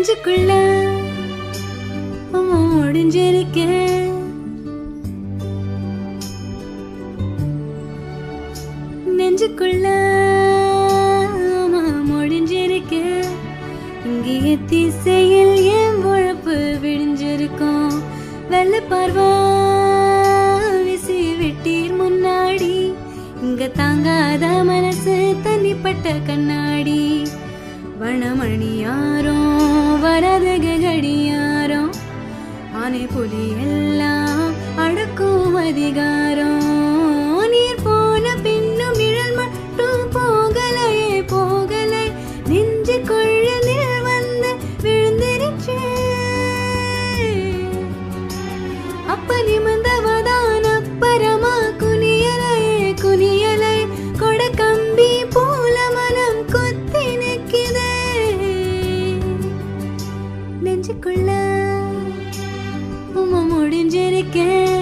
நெஞ்சுக்குள்ள முடிஞ்சிருக்க நெஞ்சுக்குள்ள முடிஞ்சிருக்க இங்கே திசையில் என் உழப்பு விடிஞ்சிருக்கும் வெள்ள பார்வா விசி விட்டீர் முன்னாடி இங்க தாங்காத மனசு தனிப்பட்ட கண்ணாடி வனமணியாரோ வரது கடியாரோ ஆனை புலி எல்லாம் அடக்கும் அதிகாரம் நீர் போன பின்னும் நிழல் மட்டும் போகலையே போகலை நெஞ்சு கொள்ள நிழல் வந்து விழுந்திருச்சே அப்ப நிமிந்தவதான் அப்பறமா குனியலையே குனியலை கொட கம்பி போல மனம் கொத்தி நிற்குதே நெஞ்சுக்குள்ள உம முடிஞ்சிருக்கேன்